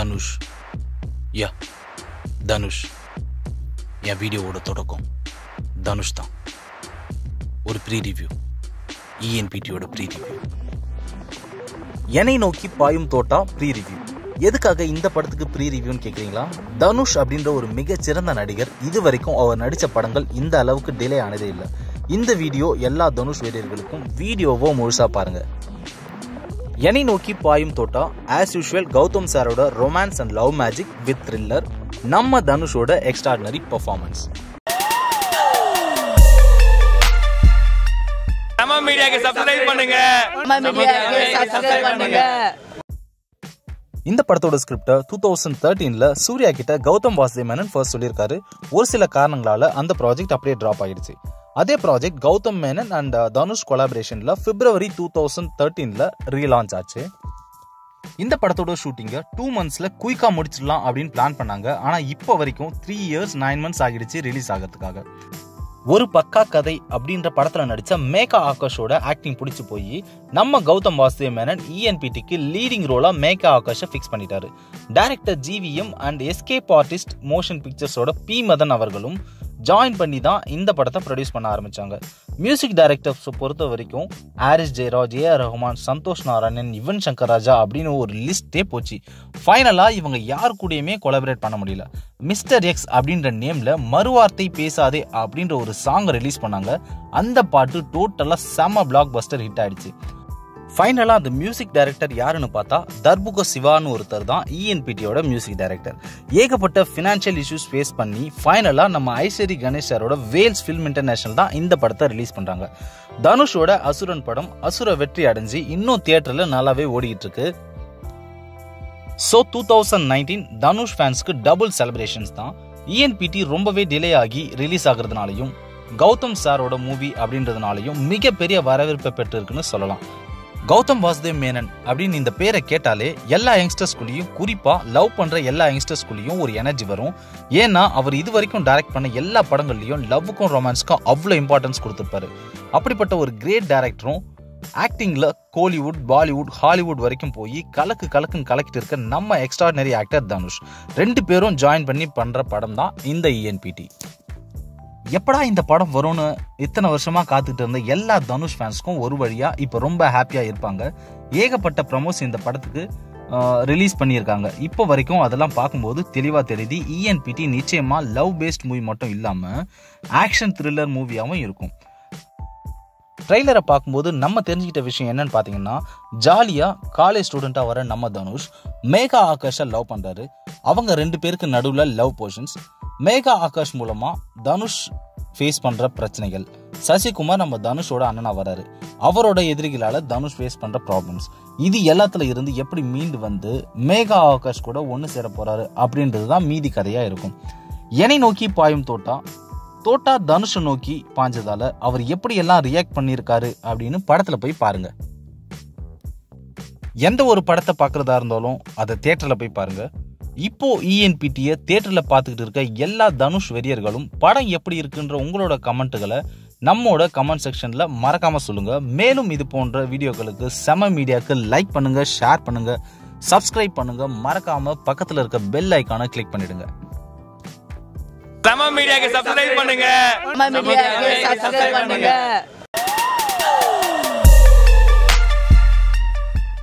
தனுஷ் யா தனுஷ் என் வீடியோவோட தொடக்கம் தனுஷ் தான் ஒரு ப்ரீ ரிவ்யூ இஎன்பிடியோட ப்ரீ ரிவ்யூ என்னை நோக்கி பாயும் தோட்டா ப்ரீ ரிவ்யூ எதுக்காக இந்த படத்துக்கு ப்ரீ ரிவ்யூன்னு கேட்குறீங்களா தனுஷ் அப்படின்ற ஒரு மிகச்சிறந்த நடிகர் இது வரைக்கும் அவர் நடித்த படங்கள் இந்த அளவுக்கு டிலே ஆனதே இல்லை இந்த வீடியோ எல்லா தனுஷ் வீரர்களுக்கும் வீடியோவோ முழுசா பாருங்க என்னை நோக்கி பாயும் தோட்டா ஆஸ் யூஷுவல் கௌதம் சாரோட romance and love magic with thriller நம்ம தனுஷோட எக்ஸ்ட்ராடினரி பர்ஃபார்மன்ஸ் நம்ம மீடியாக்கு சப்ஸ்கிரைப் பண்ணுங்க சப்ஸ்கிரைப் பண்ணுங்க இந்த படத்தோட ஸ்கிரிப்டை டூ தௌசண்ட் தேர்ட்டீனில் சூர்யா கிட்ட கௌதம் வாசுதேவ் மேனன் ஃபர்ஸ்ட் சொல்லியிருக்காரு ஒரு சில காரணங்களால அந்த ப்ராஜெக்ட் அப்படியே ட்ராப் ஆயிடுச்சு அதே ப்ராஜெக்ட் கௌதம் மேனன் அண்ட் தனுஷ் கொலாபரேஷனில் பிப்ரவரி டூ தௌசண்ட் தேர்ட்டீனில் ரீலான்ச் ஆச்சு இந்த படத்தோட ஷூட்டிங்கை டூ மந்த்ஸில் குயிக்காக முடிச்சிடலாம் அப்படின்னு பிளான் பண்ணாங்க ஆனால் இப்போ வரைக்கும் த்ரீ இயர்ஸ் நைன் மந்த்ஸ் ஆகிடுச்சு ரிலீஸ் ஆகிறதுக்காக ஒரு பக்கா கதை அப்படின்ற படத்துல நடிச்ச மேகா ஆகாஷோட ஆக்டிங் பிடிச்சு போய் நம்ம கௌதம் வாசுதேவ் மேனன் இஎன்பிடிக்கு லீடிங் ரோலா மேகா ஆகாஷை ஃபிக்ஸ் பண்ணிட்டாரு director GVM and escape artist motion பிக்சர்ஸோட பி மதன் அவர்களும் ஜாயின் பண்ணி தான் இந்த படத்தை ப்ரொடியூஸ் பண்ண ஆரம்பிச்சாங்க மியூசிக் டைரக்டர்ஸ் பொறுத்த வரைக்கும் ஹாரிஸ் ஜெயராஜ் ஏ ஆர் ரஹ்மான் சந்தோஷ் நாராயணன் யுவன் சங்கர் ராஜா அப்படின்னு ஒரு லிஸ்டே போச்சு ஃபைனலாக இவங்க யார் கூடயுமே கொலாபரேட் பண்ண முடியல மிஸ்டர் எக்ஸ் அப்படின்ற நேம்ல மறுவார்த்தை பேசாதே அப்படின்ற ஒரு சாங் ரிலீஸ் பண்ணாங்க அந்த பாட்டு டோட்டலாக செம பிளாக் பஸ்டர் ஹிட் ஆயிடுச்சு ஃபைனலாக அந்த மியூசிக் டைரக்டர் யாருன்னு பார்த்தா தர்புக சிவான்னு ஒருத்தர் தான் இஎன்பிடியோட மியூசிக் டைரக்டர் ஏகப்பட்ட ஃபினான்ஷியல் இஷ்யூஸ் ஃபேஸ் பண்ணி ஃபைனலாக நம்ம ஐஸ்வரி கணேஷ் சாரோட வேல்ஸ் ஃபில்ம் இன்டர்நேஷனல் தான் இந்த படத்தை ரிலீஸ் பண்ணுறாங்க தனுஷோட அசுரன் படம் அசுர வெற்றி அடைஞ்சு இன்னும் தியேட்டரில் நல்லாவே ஓடிக்கிட்டு இருக்கு so two thousand nineteen Dhanush ஃபேன்ஸ்க்கு டபுள் செலிப்ரேஷன்ஸ் தான் இஎன்பிடி ரொம்பவே டிலே ஆகி ரிலீஸ் ஆகுறதுனாலையும் கௌதம் சாரோட மூவி அப்படின்றதுனாலையும் மிகப்பெரிய வரவேற்பை பெற்றிருக்குன்னு சொல்லலாம் கௌதம் வாசுதேவ் மேனன் அப்படின்னு இந்த பேரை கேட்டாலே எல்லா யங்ஸ்டர்ஸ்குள்ளேயும் குறிப்பா லவ் பண்ற எல்லா யங்ஸ்டர்ஸ்குள்ளேயும் ஒரு எனர்ஜி வரும் ஏன்னா அவர் இது வரைக்கும் டைரக்ட் பண்ண எல்லா படங்கள்லயும் லவ்வுக்கும் ரொமான்ஸ்க்கும் அவ்வளோ இம்பார்ட்டன்ஸ் கொடுத்துருப்பாரு அப்படிப்பட்ட ஒரு கிரேட் டைரக்டரும் ஆக்டிங்ல கோலிவுட் பாலிவுட் ஹாலிவுட் வரைக்கும் போய் கலக்கு கலக்குன்னு கலக்கிட்டு இருக்க நம்ம எக்ஸ்ட்ராடினரி ஆக்டர் தனுஷ் ரெண்டு பேரும் ஜாயின் பண்ணி பண்ற படம் தான் இந்த இஎன்பிடி எப்படா இந்த படம் வரும்னு இத்தனை வருஷமா காத்துட்டு இருந்த எல்லா தனுஷ் ஃபேன்ஸ்க்கும் ஒரு வழியா இப்போ ரொம்ப ஹாப்பியா இருப்பாங்க ஏகப்பட்ட ப்ரமோஸ் இந்த படத்துக்கு ரிலீஸ் பண்ணியிருக்காங்க இப்போ வரைக்கும் அதெல்லாம் பார்க்கும்போது தெளிவாக தெரியுது இஎன்பிடி நிச்சயமா லவ் பேஸ்ட் மூவி மட்டும் இல்லாமல் ஆக்ஷன் த்ரில்லர் மூவியாகவும் இருக்கும் ட்ரெய்லரை பார்க்கும்போது நம்ம தெரிஞ்சுக்கிட்ட விஷயம் என்னன்னு பார்த்தீங்கன்னா ஜாலியாக காலேஜ் ஸ்டூடெண்ட்டாக வர நம்ம தனுஷ் மேகா ஆகாஷை லவ் பண்ணுறாரு அவங்க ரெண்டு பேருக்கு நடுவில் லவ் போர்ஷன்ஸ் மேகா ஆகாஷ் மூலமாக தனுஷ் ஃபேஸ் பண்ணுற பிரச்சனைகள் சசிகுமார் நம்ம தனுஷோட அண்ணனா வராரு அவரோட எதிரிகளால் தனுஷ் ஃபேஸ் பண்ணுற ப்ராப்ளம்ஸ் இது எல்லாத்துல இருந்து எப்படி மீண்டு வந்து மேகா ஆகாஷ் கூட ஒன்று சேர போறாரு அப்படின்றது தான் மீதி கதையாக இருக்கும் என்னை நோக்கி பாயும் தோட்டா தோட்டா தனுஷை நோக்கி பாஞ்சதால அவர் எப்படி எல்லாம் ரியாக்ட் பண்ணியிருக்காரு அப்படின்னு படத்துல போய் பாருங்க எந்த ஒரு படத்தை பார்க்கறதா இருந்தாலும் அதை தியேட்டர்ல போய் பாருங்க இப்போ இஎன்பிடியை தியேட்டர்ல பார்த்துக்கிட்டு இருக்க எல்லா தனுஷ் வெறியர்களும் படம் எப்படி இருக்குன்ற உங்களோட கமெண்ட்டுகளை நம்மோட கமெண்ட் செக்ஷன்ல மறக்காம சொல்லுங்க மேலும் இது போன்ற வீடியோக்களுக்கு செம மீடியாக்கு லைக் பண்ணுங்க ஷேர் பண்ணுங்க சப்ஸ்கிரைப் பண்ணுங்க மறக்காம பக்கத்துல இருக்க பெல் ஐக்கானை கிளிக் பண்ணிடுங்க நம்ம மீடியாக்கு சப்ஸ்கிரைப் பண்ணுங்க சப்ஸ்கிரைப் பண்ணுங்க